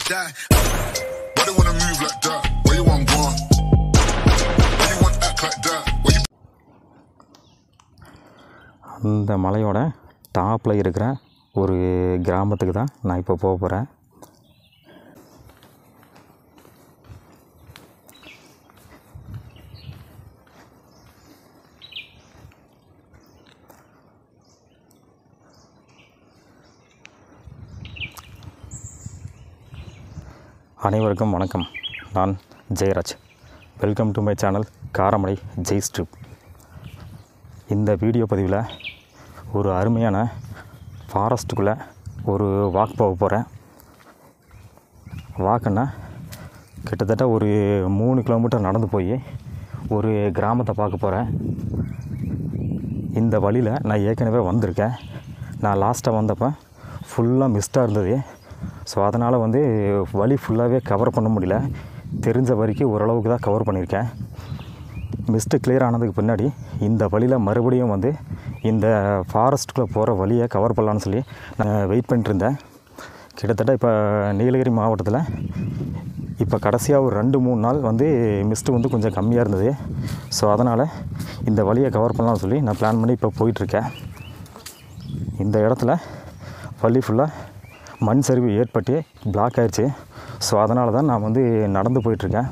die. Why they wanna move like that? Where you want gone? Why you want act like that? Where you அந்த மலையோட டாப்பில் இருக்கிற ஒரு கிராமத்துக்கு தான் நான் இப்போ போக போகிறேன் அனைவருக்கும் வணக்கம் நான் Jayaraj welcome to my channel Karamadai Jai strip இந்த வீடியோ பதிவில் ஒரு அருமையான ஃபாரஸ்ட்டுக்குள்ளே ஒரு வாக் போக போகிறேன் வாக்குன்னா கிட்டத்தட்ட ஒரு மூணு கிலோமீட்டர் நடந்து போய் ஒரு கிராமத்தை பார்க்க போகிறேன் இந்த வழியில் நான் ஏற்கனவே வந்திருக்கேன் நான் லாஸ்ட்டாக வந்தப்போ ஃபுல்லாக மிஸ்டாக இருந்தது ஸோ அதனால் வந்து வழி ஃபுல்லாகவே கவர் பண்ண முடியல தெரிஞ்ச வரைக்கும் ஓரளவுக்கு தான் கவர் பண்ணியிருக்கேன் மிஸ்ட்டு கிளியர் ஆனதுக்கு பின்னாடி இந்த வழியில் மறுபடியும் வந்து இந்த ஃபாரஸ்ட்டுக்குள்ளே போகிற வழியை கவர் பண்ணலான்னு சொல்லி நான் வெயிட் பண்ணிட்டு இருந்தேன் கிட்டத்தட்ட இப்போ நீலகிரி மாவட்டத்தில் இப்போ கடைசியாக ஒரு ரெண்டு மூணு நாள் வந்து மிஸ்ட்டு வந்து கொஞ்சம் கம்மியாக இருந்தது ஸோ அதனால் இந்த வழியை கவர் பண்ணலாம்னு சொல்லி நான் பிளான் பண்ணி இப்போ போயிட்டுருக்கேன் இந்த இடத்துல வழி ஃபுல்லாக மண் சரிவு ஏற்பட்டு பிளாக் ஆயிடுச்சு ஸோ அதனால தான் நான் வந்து நடந்து போயிட்டுருக்கேன்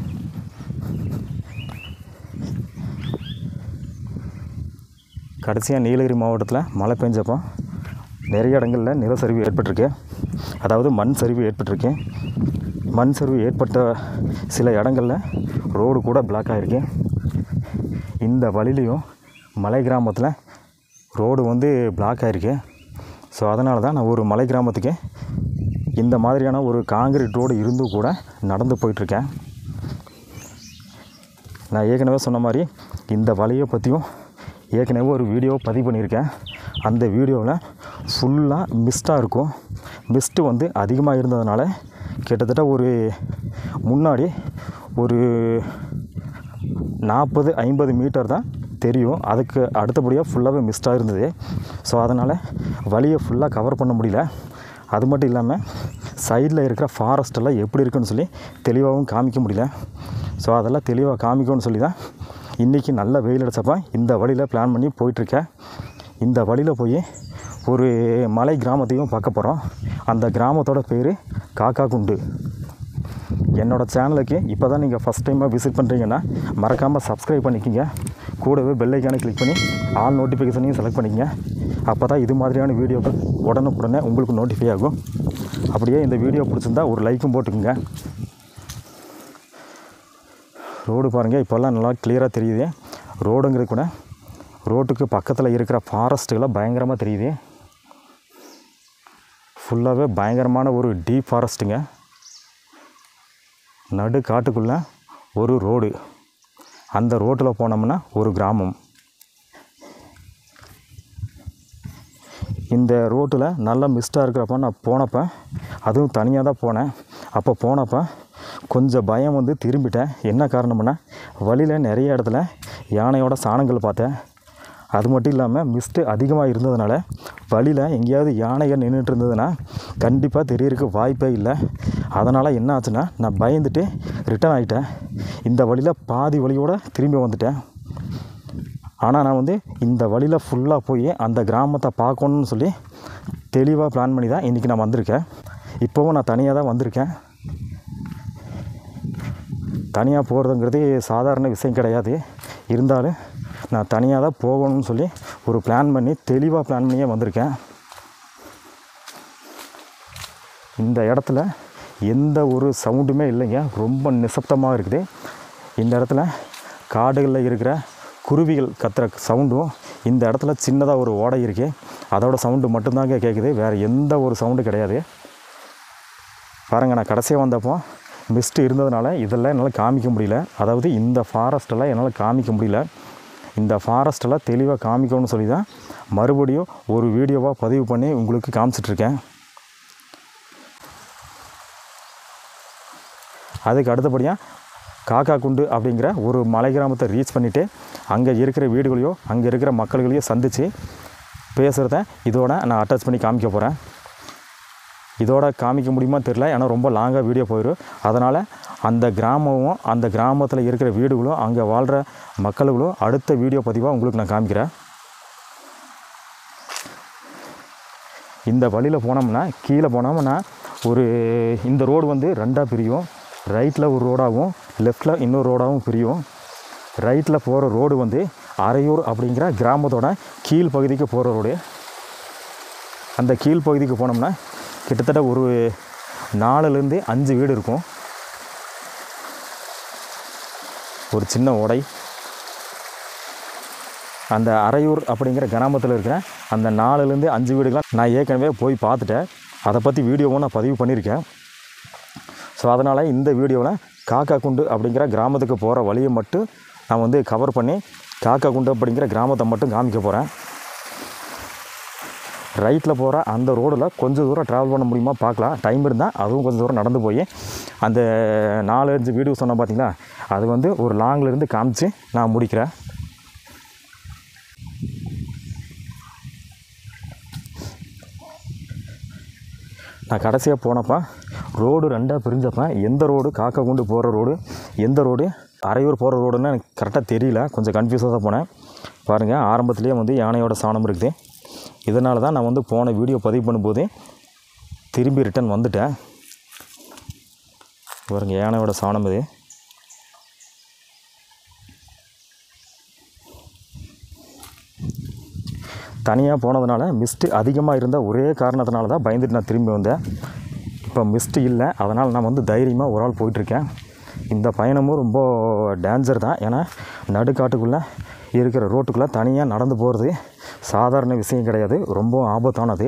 கடைசியாக நீலகிரி மாவட்டத்தில் மழை பெஞ்சப்போ நிறைய இடங்களில் நிலச்சரிவு ஏற்பட்டிருக்கு அதாவது மண் சரிவு ஏற்பட்டிருக்கு மண் சரிவு ஏற்பட்ட சில இடங்களில் ரோடு கூட பிளாக் ஆகிருக்கு இந்த வழிலையும் மலை கிராமத்தில் ரோடு வந்து பிளாக் ஆகிருக்கு ஸோ அதனால தான் நான் ஒரு மலை கிராமத்துக்கு இந்த மாதிரியான ஒரு காங்கிரீட் ரோடு இருந்தும் கூட நடந்து போயிட்டுருக்கேன் நான் ஏற்கனவே சொன்ன மாதிரி இந்த வழியை பற்றியும் ஏற்கனவே ஒரு வீடியோ பதிவு பண்ணியிருக்கேன் அந்த வீடியோவில் ஃபுல்லாக மிஸ்ட்டாக இருக்கும் மிஸ்ட்டு வந்து அதிகமாக இருந்ததுனால கிட்டத்தட்ட ஒரு முன்னாடி ஒரு நாற்பது ஐம்பது மீட்டர் தான் தெரியும் அதுக்கு அடுத்தபடியாக ஃபுல்லாகவே மிஸ்டாக இருந்தது ஸோ அதனால் வழியை ஃபுல்லாக கவர் பண்ண முடியல அது மட்டும் இல்லாமல் சைடில் இருக்கிற ஃபாரஸ்ட் எல்லாம் எப்படி இருக்குன்னு சொல்லி தெளிவாகவும் காமிக்க முடியல ஸோ அதெல்லாம் தெளிவாக காமிக்கும்னு சொல்லி தான் இன்றைக்கி நல்ல வெயில் அடித்தப்ப இந்த வழியில் பிளான் பண்ணி போயிட்டுருக்கேன் இந்த வழியில் போய் ஒரு மலை கிராமத்தையும் பார்க்க போகிறோம் அந்த கிராமத்தோட பேர் காக்கா குண்டு என்னோடய சேனலுக்கு இப்போ தான் நீங்கள் ஃபஸ்ட் டைமாக விசிட் பண்ணுறீங்கன்னா மறக்காமல் சப்ஸ்கிரைப் பண்ணிக்கோங்க கூடவே பெல் ஐக்கானை கிளிக் பண்ணி ஆல் நோட்டிஃபிகேஷனையும் செலக்ட் பண்ணிக்கங்க அப்போ தான் இது மாதிரியான வீடியோக்கள் உடனுக்குடனே உங்களுக்கு நோட்டிஃபை ஆகும் அப்படியே இந்த வீடியோ பிடிச்சிருந்தா ஒரு லைக்கும் போட்டுக்குங்க ரோடு பாருங்கள் இப்போல்லாம் நல்லா கிளியராக தெரியுது ரோடுங்கிறது கூட ரோட்டுக்கு பக்கத்தில் இருக்கிற ஃபாரஸ்ட்டுகளாம் பயங்கரமாக தெரியுது ஃபுல்லாகவே பயங்கரமான ஒரு டீப் ஃபாரஸ்ட்டுங்க நடு காட்டுக்குள்ளே ஒரு ரோடு அந்த ரோட்டில் போனோம்னா ஒரு கிராமம் இந்த ரோட்டில் நல்லா மிஸ்டாக இருக்கிறப்ப நான் போனப்போ அதுவும் தனியாக தான் போனேன் அப்போ போனப்போ கொஞ்சம் பயம் வந்து திரும்பிட்டேன் என்ன காரணம்னா வழியில் நிறைய இடத்துல யானையோட சாணங்கள் பார்த்தேன் அது மட்டும் இல்லாமல் மிஸ்ட்டு அதிகமாக இருந்ததுனால வழியில் எங்கேயாவது யானைகள் நின்றுட்டு இருந்ததுன்னா கண்டிப்பாக தெரியறதுக்கு வாய்ப்பே இல்லை அதனால் என்ன ஆச்சுன்னா நான் பயந்துட்டு ரிட்டர்ன் ஆகிட்டேன் இந்த வழியில் பாதி வழியோடு திரும்பி வந்துட்டேன் ஆனால் நான் வந்து இந்த வழியில் ஃபுல்லாக போய் அந்த கிராமத்தை பார்க்கணுன்னு சொல்லி தெளிவாக பிளான் பண்ணி தான் இன்றைக்கி நான் வந்திருக்கேன் இப்போவும் நான் தனியாக தான் வந்திருக்கேன் தனியாக போகிறதுங்கிறது சாதாரண விஷயம் கிடையாது இருந்தாலும் நான் தனியாக தான் போகணும்னு சொல்லி ஒரு பிளான் பண்ணி தெளிவாக பிளான் பண்ணியே வந்திருக்கேன் இந்த இடத்துல எந்த ஒரு சவுண்டுமே இல்லைங்க ரொம்ப நிசப்தமாக இருக்குது இந்த இடத்துல காடுகளில் இருக்கிற குருவிகள் கத்துற சவுண்டும் இந்த இடத்துல சின்னதாக ஒரு ஓடை இருக்குது அதோட சவுண்டு மட்டும்தாங்க கேட்குது வேறு எந்த ஒரு சவுண்டு கிடையாது பாருங்கள் நான் கடைசியாக வந்தப்போ மிஸ்ட் இருந்ததுனால இதெல்லாம் என்னால் காமிக்க முடியல அதாவது இந்த ஃபாரஸ்ட்டெல்லாம் என்னால் காமிக்க முடியல இந்த ஃபாரஸ்ட்டெல்லாம் தெளிவாக காமிக்கணும்னு சொல்லி தான் மறுபடியும் ஒரு வீடியோவாக பதிவு பண்ணி உங்களுக்கு காமிச்சிட்ருக்கேன் அதுக்கு அடுத்தபடியாக காக்கா குண்டு அப்படிங்கிற ஒரு மலை கிராமத்தை ரீச் பண்ணிவிட்டு அங்கே இருக்கிற வீடுகளையோ அங்கே இருக்கிற மக்கள்களையோ சந்தித்து பேசுகிறத இதோட நான் அட்டாச் பண்ணி காமிக்க போகிறேன் இதோட காமிக்க முடியுமா தெரில ஏன்னா ரொம்ப லாங்காக வீடியோ போயிடும் அதனால் அந்த கிராமமும் அந்த கிராமத்தில் இருக்கிற வீடுகளும் அங்கே வாழ்கிற மக்களுகளும் அடுத்த வீடியோ பதிவாக உங்களுக்கு நான் காமிக்கிறேன் இந்த வழியில் போனோம்னா கீழே போனோம்னா ஒரு இந்த ரோடு வந்து ரெண்டாக பிரியும் ரைட்டில் ஒரு ரோடாகவும் லெஃப்டில் இன்னொரு ரோடாகவும் பிரியும் ரைட்டில் போகிற ரோடு வந்து அரையூர் அப்படிங்கிற கிராமத்தோட கீழ் பகுதிக்கு போகிற ரோடு அந்த கீழ் பகுதிக்கு போனோம்னா கிட்டத்தட்ட ஒரு நாலுலேருந்து அஞ்சு வீடு இருக்கும் ஒரு சின்ன ஓடை அந்த அரையூர் அப்படிங்கிற கிராமத்தில் இருக்கிற அந்த நாலுலேருந்து அஞ்சு வீடுகளாம் நான் ஏற்கனவே போய் பார்த்துட்டேன் அதை பற்றி வீடியோவும் நான் பதிவு பண்ணியிருக்கேன் ஸோ அதனால் இந்த வீடியோவில் காக்கா குண்டு அப்படிங்கிற கிராமத்துக்கு போகிற வழியை மட்டும் நான் வந்து கவர் பண்ணி காக்கா குண்டு அப்படிங்கிற கிராமத்தை மட்டும் காமிக்க போகிறேன் ரைட்டில் போகிற அந்த ரோடில் கொஞ்சம் தூரம் ட்ராவல் பண்ண முடியுமா பார்க்கலாம் டைம் இருந்தால் அதுவும் கொஞ்சம் தூரம் நடந்து போய் அந்த நாலு அஞ்சு வீடியோ சொன்னேன் பார்த்தீங்களா அது வந்து ஒரு லாங்கில் இருந்து காமிச்சு நான் முடிக்கிறேன் நான் கடைசியாக போனப்போ ரோடு ரெண்டாக பிரிஞ்சப்போ எந்த ரோடு காக்கா குண்டு போகிற ரோடு எந்த ரோடு அரையூர் போகிற ரோடுன்னு எனக்கு கரெக்டாக தெரியல கொஞ்சம் கன்ஃபியூஸாக தான் போனேன் பாருங்கள் ஆரம்பத்துலேயே வந்து யானையோட சாணம் இருக்குது இதனால தான் நான் வந்து போன வீடியோ பதிவு பண்ணும்போது திரும்பி ரிட்டர்ன் வந்துட்டேன் பாருங்க யானையோட சாணம் இது தனியாக போனதுனால மிஸ்ட்டு அதிகமாக இருந்த ஒரே காரணத்தினால தான் பயந்துட்டு நான் திரும்பி வந்தேன் இப்போ மிஸ்ட்டு இல்லை அதனால் நான் வந்து தைரியமாக ஒரு ஆள் போயிட்டுருக்கேன் இந்த பயணமும் ரொம்ப டேஞ்சர் தான் ஏன்னா நடுக்காட்டுக்குள்ளே இருக்கிற ரோட்டுக்குள்ளே தனியாக நடந்து போகிறது சாதாரண விஷயம் கிடையாது ரொம்ப ஆபத்தானது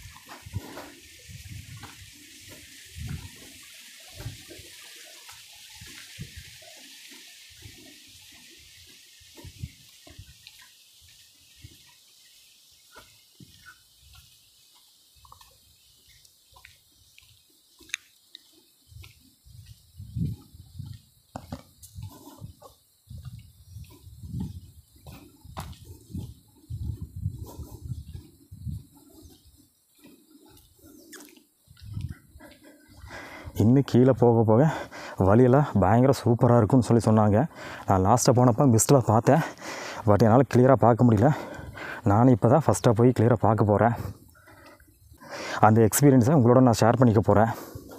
இன்னும் கீழே போக போக வழியெல்லாம் பயங்கர சூப்பராக இருக்கும்னு சொல்லி சொன்னாங்க நான் லாஸ்ட்டாக போனப்போ மிஸ்டில் பார்த்தேன் பட் என்னால் கிளியராக பார்க்க முடியல நானும் இப்போ தான் ஃபஸ்ட்டாக போய் கிளியராக பார்க்க போகிறேன் அந்த எக்ஸ்பீரியன்ஸை உங்களோட நான் ஷேர் பண்ணிக்க போகிறேன்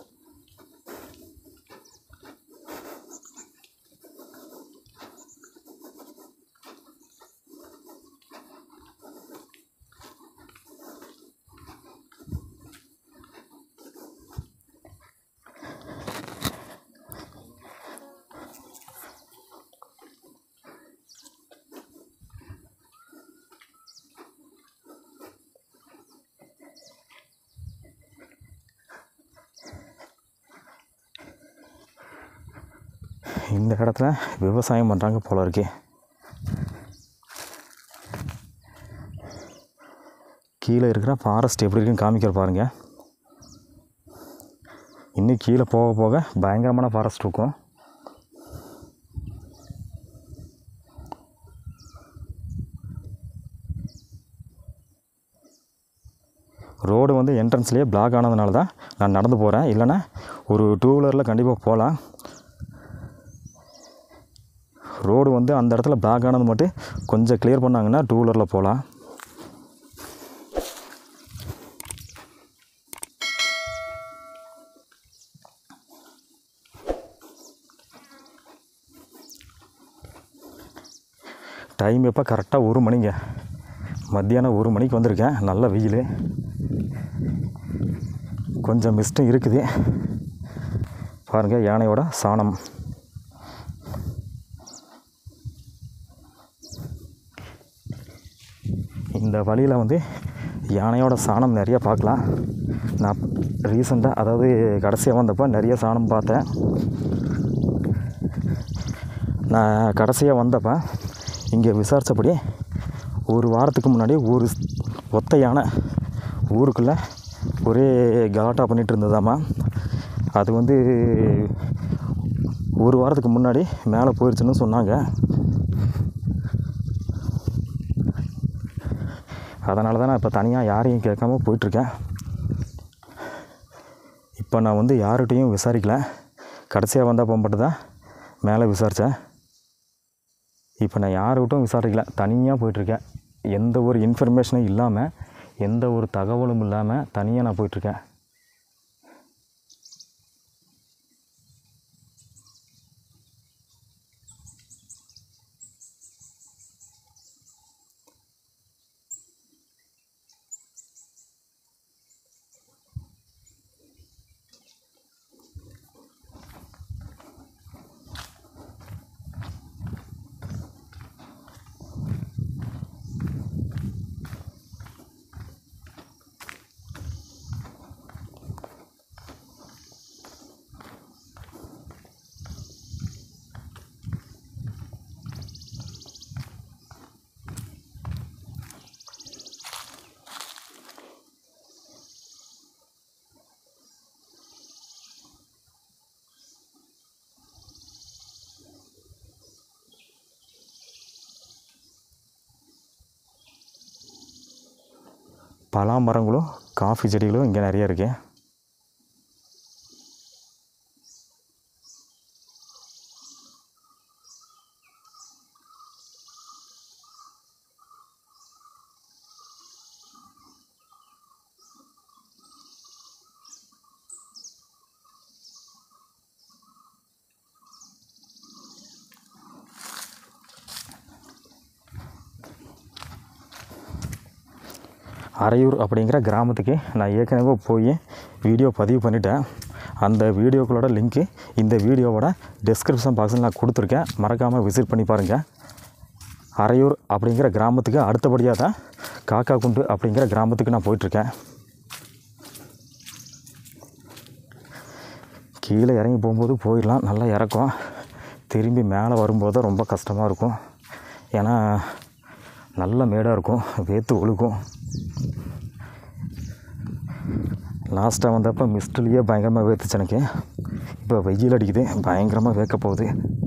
இந்த இடத்துல விவசாயம் பண்ணுறாங்க போல இருக்கு கீழே இருக்கிற ஃபாரஸ்ட் எப்படி இருக்குன்னு காமிக்கிற பாருங்க இன்னும் கீழே போக போக பயங்கரமான ஃபாரஸ்ட் இருக்கும் ரோடு வந்து என்ட்ரன்ஸ்லேயே பிளாக் ஆனதுனால தான் நான் நடந்து போகிறேன் இல்லைன்னா ஒரு டூ வீலரில் கண்டிப்பாக போகலாம் ரோடு வந்து அந்த இடத்துல பிளாக் ஆனது மட்டும் கொஞ்சம் கிளியர் பண்ணாங்கன்னா டூ வீலரில் போகலாம் டைம் எப்போ கரெக்டாக ஒரு மணிங்க மத்தியானம் ஒரு மணிக்கு வந்திருக்கேன் நல்ல வெயில் கொஞ்சம் மிஸ்ட்டும் இருக்குது பாருங்கள் யானையோட சாணம் இந்த வழியில் வந்து யானையோட சாணம் நிறைய பார்க்கலாம் நான் ரீசெண்டாக அதாவது கடைசியாக வந்தப்போ நிறைய சாணம் பார்த்தேன் நான் கடைசியாக வந்தப்போ இங்கே விசாரித்தபடி ஒரு வாரத்துக்கு முன்னாடி ஒரு ஒத்த யானை ஊருக்குள்ளே ஒரே கலாட்டா பண்ணிகிட்டு இருந்ததாம்மா அது வந்து ஒரு வாரத்துக்கு முன்னாடி மேலே போயிடுச்சுன்னு சொன்னாங்க அதனால தான் நான் இப்போ தனியாக யாரையும் கேட்காம போயிட்டுருக்கேன் இப்போ நான் வந்து யார்கிட்டையும் விசாரிக்கல கடைசியாக வந்தப்போ மட்டும் தான் மேலே விசாரித்தேன் இப்போ நான் யாருக்கிட்டும் விசாரிக்கல தனியாக போயிட்டுருக்கேன் எந்த ஒரு இன்ஃபர்மேஷனும் இல்லாமல் எந்த ஒரு தகவலும் இல்லாமல் தனியாக நான் போயிட்டுருக்கேன் பலா மரங்களும் காஃபி செடிகளும் இங்கே நிறைய இருக்கு அரையூர் அப்படிங்கிற கிராமத்துக்கு நான் ஏற்கனவே போய் வீடியோ பதிவு பண்ணிட்டேன் அந்த வீடியோக்களோட லிங்க்கு இந்த வீடியோவோட டிஸ்கிரிப்ஷன் பாக்ஸில் நான் கொடுத்துருக்கேன் மறக்காமல் விசிட் பண்ணி பாருங்கள் அரையூர் அப்படிங்கிற கிராமத்துக்கு அடுத்தபடியாக தான் காக்கா குண்டு அப்படிங்கிற கிராமத்துக்கு நான் போயிட்டுருக்கேன் கீழே இறங்கி போகும்போது போயிடலாம் நல்லா இறக்கும் திரும்பி மேலே வரும்போது தான் ரொம்ப கஷ்டமாக இருக்கும் ஏன்னா நல்ல மேடாக இருக்கும் வேத்து ஒழுகும் லாஸ்ட்டாக வந்தப்போ மிஸ்ட்லேயே பயங்கரமாக வேர்த்துச்சு எனக்கு இப்போ வெயில் அடிக்குது பயங்கரமாக வேர்க்க போகுது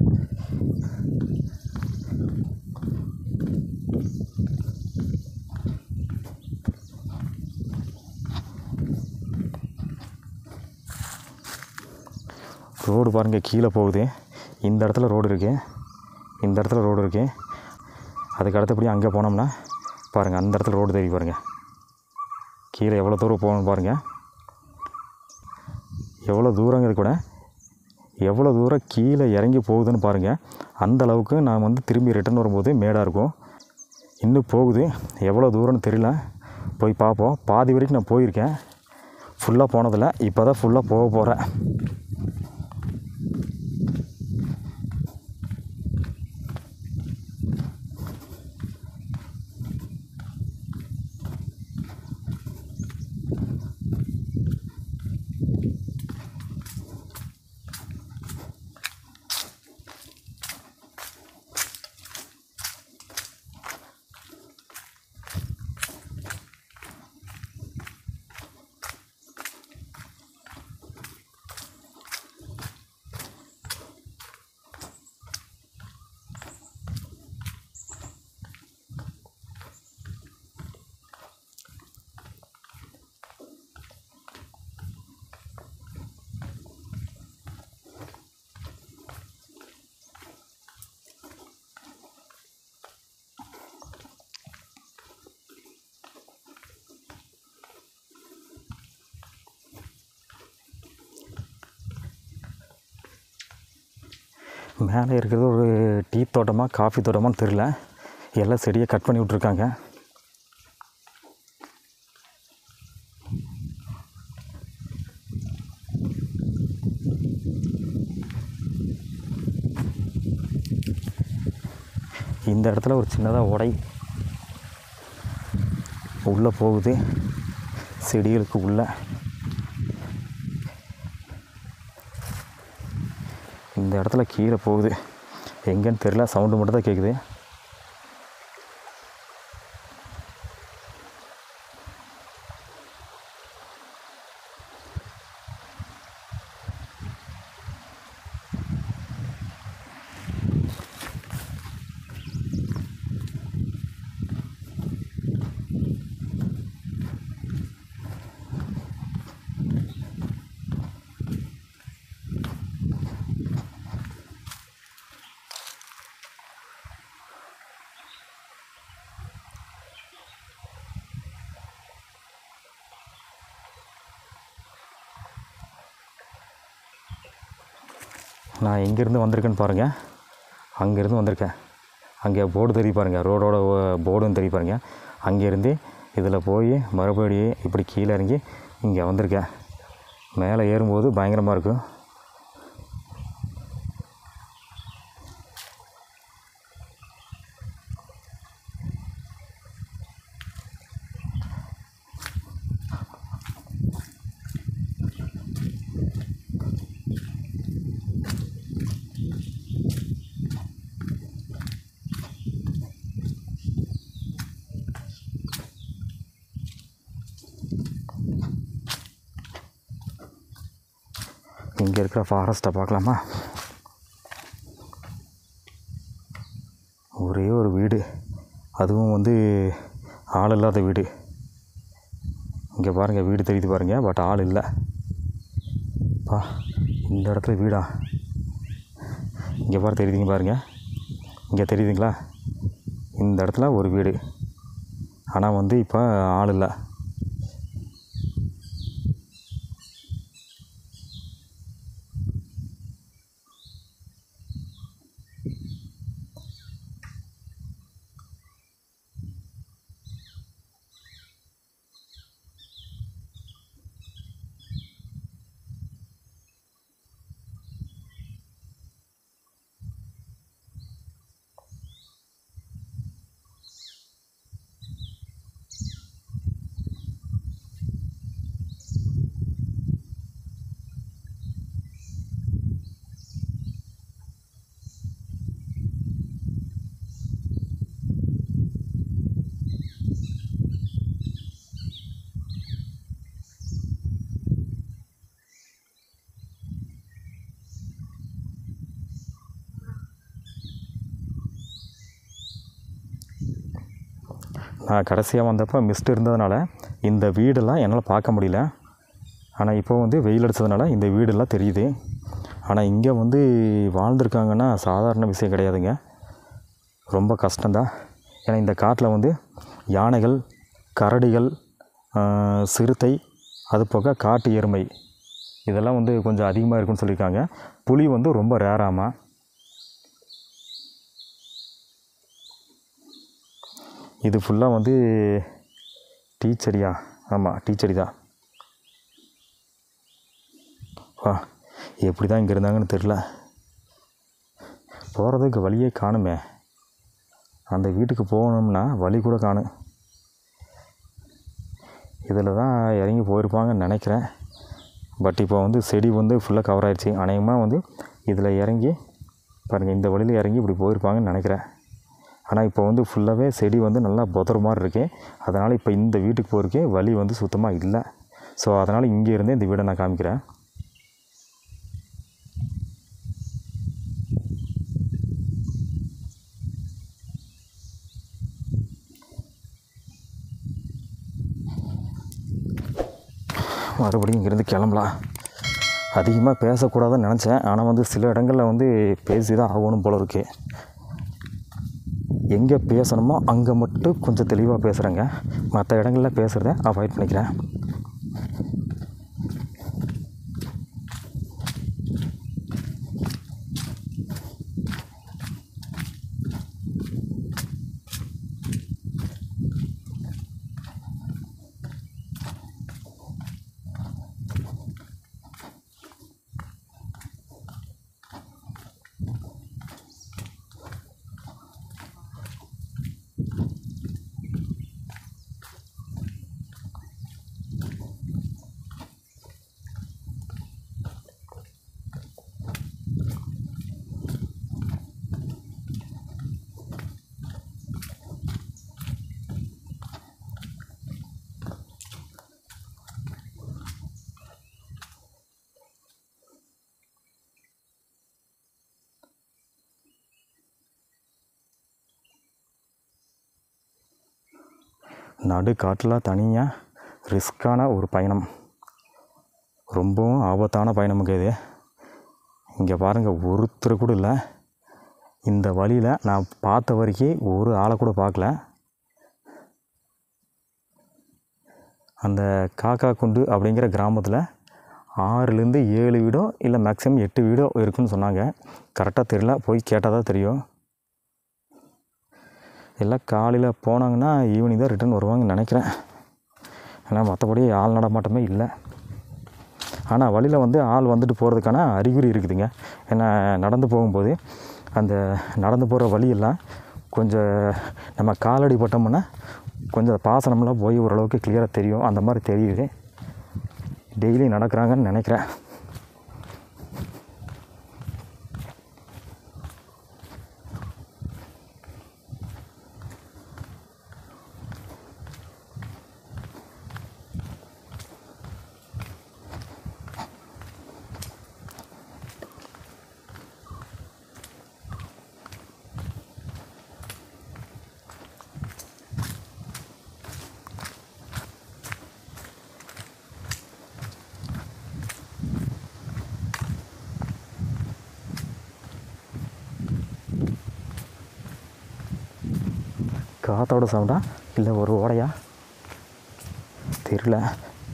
ரோடு பாருங்கள் கீழே போகுது இந்த இடத்துல ரோடு இருக்குது இந்த இடத்துல ரோடு இருக்குது அதுக்கு அடுத்தபடி அங்கே போனோம்னா பாருங்கள் அந்த இடத்துல ரோடு தெரியும் பாருங்கள் கீழே எவ்வளோ தூரம் போகணும் பாருங்கள் எவ்வளோ தூரங்கிறது கூட எவ்வளோ தூரம் கீழே இறங்கி போகுதுன்னு பாருங்கள் அந்த அளவுக்கு நான் வந்து திரும்பி ரிட்டர்ன் வரும்போது மேடாக இருக்கும் இன்னும் போகுது எவ்வளோ தூரம்னு தெரியல போய் பார்ப்போம் பாதி வரைக்கும் நான் போயிருக்கேன் ஃபுல்லாக போனதில்ல இப்போ தான் ஃபுல்லாக போக போகிறேன் மேலே இருக்கிறது ஒரு டீ தோட்டமா காஃபி தோட்டமான்னு தெரில எல்லாம் செடியை கட் பண்ணி விட்ருக்காங்க இந்த இடத்துல ஒரு சின்னதாக உடை உள்ளே போகுது செடிகளுக்கு உள்ளே இந்த இடத்துல கீழே போகுது எங்கேன்னு தெரில சவுண்டு மட்டும் தான் கேட்குது நான் எங்கேருந்து வந்திருக்கேன்னு பாருங்கள் அங்கேருந்து வந்திருக்கேன் அங்கே போர்டு தெரிய பாருங்கள் ரோடோட போர்டும் தெரிய பாருங்கள் அங்கேருந்து இதில் போய் மறுபடியும் இப்படி கீழே இறங்கி இங்கே வந்திருக்கேன் மேலே ஏறும்போது பயங்கரமாக இருக்கும் இங்கே இருக்கிற ஃபாரஸ்ட்டை பார்க்கலாமா ஒரே ஒரு வீடு அதுவும் வந்து ஆள் இல்லாத வீடு இங்கே பாருங்கள் வீடு தெரியுது பாருங்கள் பட் ஆள் இல்லை பா இந்த இடத்துல வீடா இங்கே பாரு தெரியுதுங்க பாருங்கள் இங்கே தெரியுதுங்களா இந்த இடத்துல ஒரு வீடு ஆனால் வந்து இப்போ ஆள் இல்லை நான் கடைசியாக வந்தப்போ மிஸ்ட் இருந்ததுனால இந்த வீடெல்லாம் என்னால் பார்க்க முடியல ஆனால் இப்போ வந்து வெயில் அடித்ததுனால இந்த வீடெல்லாம் தெரியுது ஆனால் இங்கே வந்து வாழ்ந்துருக்காங்கன்னா சாதாரண விஷயம் கிடையாதுங்க ரொம்ப கஷ்டம்தான் ஏன்னா இந்த காட்டில் வந்து யானைகள் கரடிகள் ஆஹ், சிறுத்தை அது போக காட்டு எருமை இதெல்லாம் வந்து கொஞ்சம் அதிகமாக இருக்குன்னு சொல்லியிருக்காங்க புலி வந்து ரொம்ப ரேராமா இது ஃபுல்லாக வந்து டீ செடியா ஆமாம் டீ செடி தான் வா எப்படி தான் இங்கே இருந்தாங்கன்னு தெரில போகிறதுக்கு வழியே காணுமே அந்த வீட்டுக்கு போகணும்னா வழி கூட காணும் இதில் தான் இறங்கி போயிருப்பாங்கன்னு நினைக்கிறேன் பட் இப்போ வந்து செடி வந்து ஃபுல்லாக கவர் ஆயிடுச்சு அநேகமாக வந்து இதில் இறங்கி பாருங்கள் இந்த வழியில் இறங்கி இப்படி போயிருப்பாங்கன்னு நினைக்கிறேன் ஆனால் இப்போ வந்து ஃபுல்லாகவே செடி வந்து நல்லா புதற மாதிரி இருக்கு அதனால் இப்போ இந்த வீட்டுக்கு போகிறக்கே வழி வந்து சுத்தமாக இல்லை ஸோ அதனால் இங்கே இருந்தே இந்த வீடை நான் காமிக்கிறேன் மறுபடியும் இங்கேருந்து கிளம்பலாம் அதிகமாக பேசக்கூடாதுன்னு நினச்சேன் ஆனால் வந்து சில இடங்களில் வந்து பேசி தான் ஆகணும் போல இருக்கு எங்கே பேசணுமோ அங்கே மட்டும் கொஞ்சம் தெளிவாக பேசுகிறேங்க மற்ற இடங்களில் பேசுகிறத அவாய்ட் பண்ணிக்கிறேன் நடு காட்டில் தனியாக ரிஸ்க்கான ஒரு பயணம் ரொம்பவும் ஆபத்தான பயணமுங்க இது இங்கே பாருங்கள் ஒருத்தர் கூட இல்லை இந்த வழியில் நான் பார்த்த வரைக்கும் ஒரு ஆளை கூட பார்க்கல அந்த காக்கா குண்டு அப்படிங்கிற கிராமத்தில் ஆறுலேருந்து ஏழு வீடோ இல்லை மேக்ஸிமம் எட்டு வீடோ இருக்குன்னு சொன்னாங்க கரெக்டாக தெரியல போய் கேட்டால் தான் தெரியும் எல்லாம் காலையில் போனாங்கன்னா ஈவினிங் தான் ரிட்டர்ன் வருவாங்கன்னு நினைக்கிறேன் ஏன்னா மற்றபடி ஆள் நடமாட்டமே இல்லை ஆனால் வழியில் வந்து ஆள் வந்துட்டு போகிறதுக்கான அறிகுறி இருக்குதுங்க ஏன்னா நடந்து போகும்போது அந்த நடந்து போகிற வழியெல்லாம் கொஞ்சம் நம்ம காலடி பட்டோம்னா கொஞ்சம் பாசனம்லாம் போய் ஓரளவுக்கு கிளியராக தெரியும் அந்த மாதிரி தெரியுது டெய்லி நடக்கிறாங்கன்னு நினைக்கிறேன் காற்றோட சவுண்டா இல்லை ஒரு ஓடையா தெரியல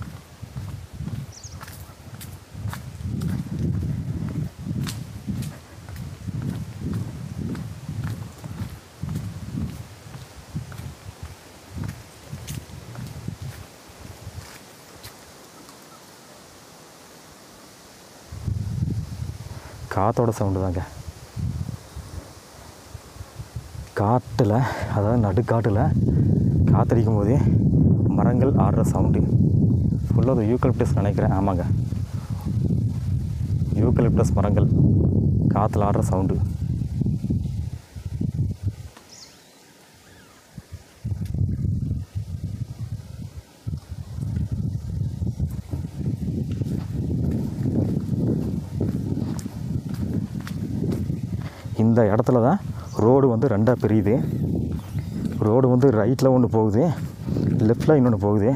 காற்றோட சவுண்டு தாங்க காட்டில் அதாவது நடுக்காட்டில் காற்றடிக்கும் போதே மரங்கள் ஆடுற சவுண்டு ஃபுல்லாக அது யூக்கலிப்டஸ் நினைக்கிறேன் ஆமாங்க யூக்கலிப்டஸ் மரங்கள் காற்றுல ஆடுற சவுண்டு இந்த இடத்துல தான் ரோடு வந்து ரெண்டாக பிரியுது ரோடு வந்து ரைட்டில் ஒன்று போகுது லெஃப்டில் இன்னொன்று போகுது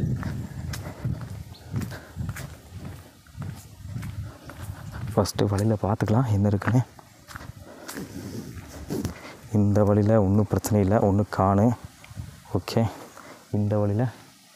ஃபஸ்ட்டு வழியில் பார்த்துக்கலாம் என்ன இருக்குன்னு இந்த வழியில் ஒன்றும் பிரச்சனை இல்லை ஒன்றும் காணு ஓகே இந்த வழியில்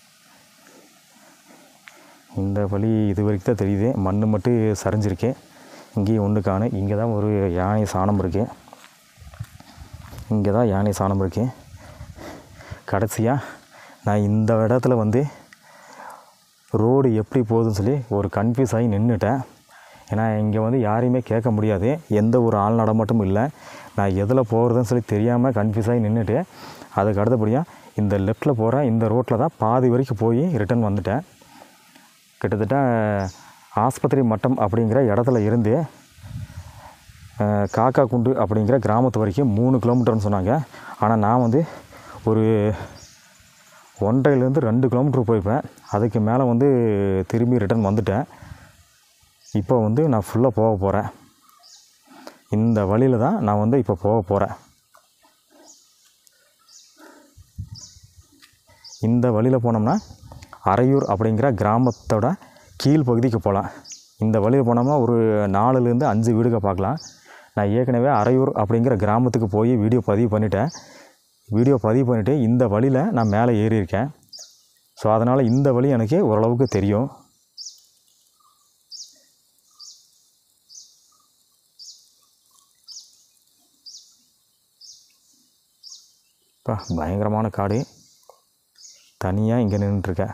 இந்த வழி இது வரைக்கும் தான் தெரியுது மண் மட்டும் சரிஞ்சிருக்கு இங்கேயும் ஒன்று காணு இங்கே தான் ஒரு யானை சாணம் இருக்குது இங்கே தான் யானை சாணம் இருக்குது கடைசியாக நான் இந்த இடத்துல வந்து ரோடு எப்படி போகுதுன்னு சொல்லி ஒரு கன்ஃபியூஸ் ஆகி நின்றுட்டேன் ஏன்னா இங்கே வந்து யாரையுமே கேட்க முடியாது எந்த ஒரு ஆள் நடமாட்டமும் இல்லை நான் எதில் போகிறதுன்னு சொல்லி தெரியாமல் கன்ஃபியூஸ் ஆகி நின்றுட்டு அதுக்கு அடுத்தபடியாக இந்த லெஃப்ட்டில் போகிற இந்த ரோட்டில் தான் பாதி வரைக்கும் போய் ரிட்டர்ன் வந்துட்டேன் கிட்டத்தட்ட ஆஸ்பத்திரி மட்டம் அப்படிங்கிற இடத்துல இருந்து அஹ், காக்கா குண்டு அப்படிங்கிற கிராமத்து வரைக்கும் மூணு கிலோமீட்டர்னு சொன்னாங்க ஆனால் நான் வந்து ஒரு ஒன்றரைலேருந்து ரெண்டு கிலோமீட்டர் போயிருப்பேன் அதுக்கு மேலே வந்து திரும்பி ரிட்டர்ன் வந்துட்டேன் இப்போ வந்து நான் ஃபுல்லாக போக போகிறேன் இந்த வழியில் தான் நான் வந்து இப்போ போக போகிறேன் இந்த வழியில் போனோம்னா அரையூர் அப்படிங்கிற கிராமத்தோட கீழ் பகுதிக்கு போகலாம் இந்த வழியில் போனோம்னா ஒரு நாலுலேருந்து அஞ்சு வீடுக பார்க்கலாம் நான் ஏற்கனவே அரையூர் அப்படிங்கிற கிராமத்துக்கு போய் வீடியோ பதிவு பண்ணிட்டேன் வீடியோ பதிவு பண்ணிவிட்டு இந்த வழியில் நான் மேலே ஏறியிருக்கேன் ஸோ அதனால் இந்த வழி எனக்கு ஓரளவுக்கு தெரியும் அப்பா பயங்கரமான காடு தனியாக இங்கே நின்றுட்டுருக்கேன்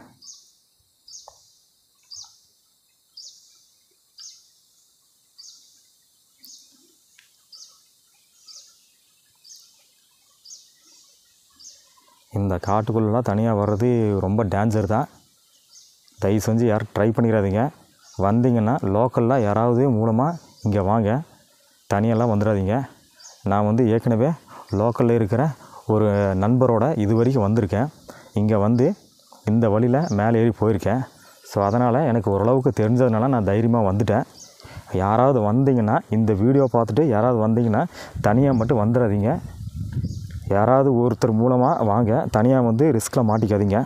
இந்த காட்டுக்குள்ளெலாம் தனியாக வர்றது ரொம்ப டேஞ்சர் தான் தயவு செஞ்சு யாரும் ட்ரை பண்ணிடாதீங்க வந்தீங்கன்னா லோக்கலில் யாராவது மூலமாக இங்கே வாங்க தனியெல்லாம் வந்துடாதீங்க நான் வந்து ஏற்கனவே லோக்கலில் இருக்கிற ஒரு நண்பரோட இது வரைக்கும் வந்திருக்கேன் இங்கே வந்து இந்த வழியில் மேலே ஏறி போயிருக்கேன் ஸோ அதனால் எனக்கு ஓரளவுக்கு தெரிஞ்சதுனால நான் தைரியமாக வந்துட்டேன் யாராவது வந்தீங்கன்னா இந்த வீடியோ பார்த்துட்டு யாராவது வந்தீங்கன்னா தனியாக மட்டும் வந்துடாதீங்க யாராவது ஒருத்தர் மூலமாக வாங்க தனியாக வந்து ரிஸ்கில் மாட்டிக்காதீங்க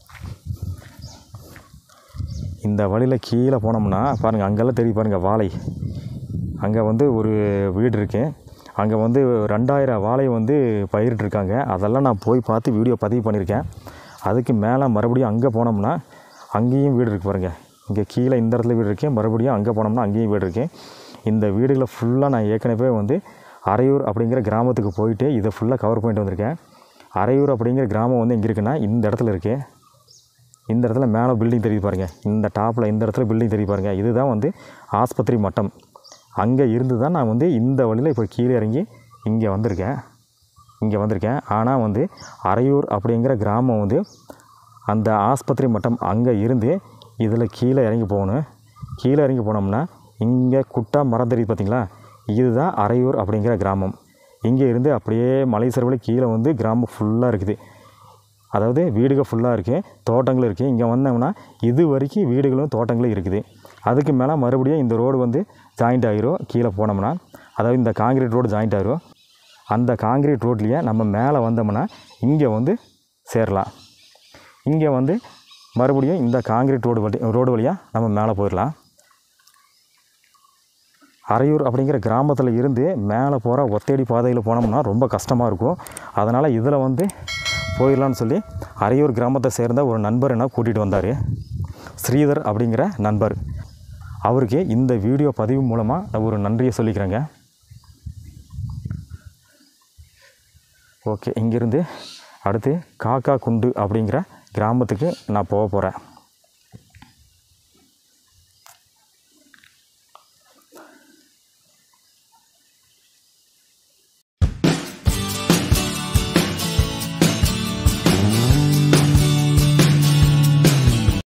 இந்த வழியில் கீழே போனோம்னா பாருங்கள் அங்கெல்லாம் தெரியும் பாருங்கள் வாழை அங்கே வந்து ஒரு வீடு இருக்குது அங்கே வந்து ரெண்டாயிரம் வாழை வந்து பயிரிட்டிருக்காங்க அதெல்லாம் நான் போய் பார்த்து வீடியோ பதிவு பண்ணியிருக்கேன் அதுக்கு மேலே மறுபடியும் அங்கே போனோம்னா அங்கேயும் வீடு இருக்குது பாருங்கள் இங்கே கீழே இந்த இடத்துல வீடு இருக்கேன் மறுபடியும் அங்கே போனோம்னா அங்கேயும் வீடு இருக்கேன் இந்த வீடுகளை ஃபுல்லாக நான் ஏற்கனவே வந்து அரையூர் அப்படிங்கிற கிராமத்துக்கு போயிட்டு இதை ஃபுல்லாக கவர் பண்ணிட்டு வந்திருக்கேன் அரையூர் அப்படிங்கிற கிராமம் வந்து எங்கே இருக்குன்னா இந்த இடத்துல இருக்குது இந்த இடத்துல மேலே பில்டிங் தெரியுது பாருங்கள் இந்த டாப்பில் இந்த இடத்துல பில்டிங் தெரியுது பாருங்கள் இதுதான் வந்து ஆஸ்பத்திரி மட்டம் அங்கே இருந்து தான் நான் வந்து இந்த வழியில் இப்போ கீழே இறங்கி இங்கே வந்திருக்கேன் இங்கே வந்திருக்கேன் ஆனால் வந்து அரையூர் அப்படிங்கிற கிராமம் வந்து அந்த ஆஸ்பத்திரி மட்டம் அங்கே இருந்து இதில் கீழே இறங்கி போகணும் கீழே இறங்கி போனோம்னா இங்கே குட்டா மரம் தெரியுது பார்த்தீங்களா இதுதான் அரையூர் அப்படிங்கிற கிராமம் இங்கே இருந்து அப்படியே மலை சரிவில் கீழே வந்து கிராமம் ஃபுல்லாக இருக்குது அதாவது வீடுகள் ஃபுல்லாக இருக்குது தோட்டங்கள் இருக்குது இங்கே வந்தோம்னா இது வரைக்கும் வீடுகளும் தோட்டங்களும் இருக்குது அதுக்கு மேலே மறுபடியும் இந்த ரோடு வந்து ஜாயிண்ட் ஆகிரும் கீழே போனோம்னா அதாவது இந்த காங்கிரீட் ரோடு ஜாயிண்ட் ஆகிரும் அந்த காங்கிரீட் ரோட்லேயே நம்ம மேலே வந்தோம்னா இங்கே வந்து சேரலாம் இங்கே வந்து மறுபடியும் இந்த காங்கிரீட் ரோடு வழி ரோடு வழியாக நம்ம மேலே போயிடலாம் அரையூர் அப்படிங்கிற கிராமத்தில் இருந்து மேலே போகிற ஒத்தடி பாதையில் போனோம்னா ரொம்ப கஷ்டமாக இருக்கும் அதனால் இதில் வந்து போயிடலான்னு சொல்லி அரையூர் கிராமத்தை சேர்ந்த ஒரு நண்பர் என்ன கூட்டிகிட்டு வந்தார் ஸ்ரீதர் அப்படிங்கிற நண்பர் அவருக்கு இந்த வீடியோ பதிவு மூலமாக ஒரு நன்றியை சொல்லிக்கிறேங்க ஓகே இங்கேருந்து அடுத்து காக்கா குண்டு அப்படிங்கிற கிராமத்துக்கு நான் போக போகிறேன்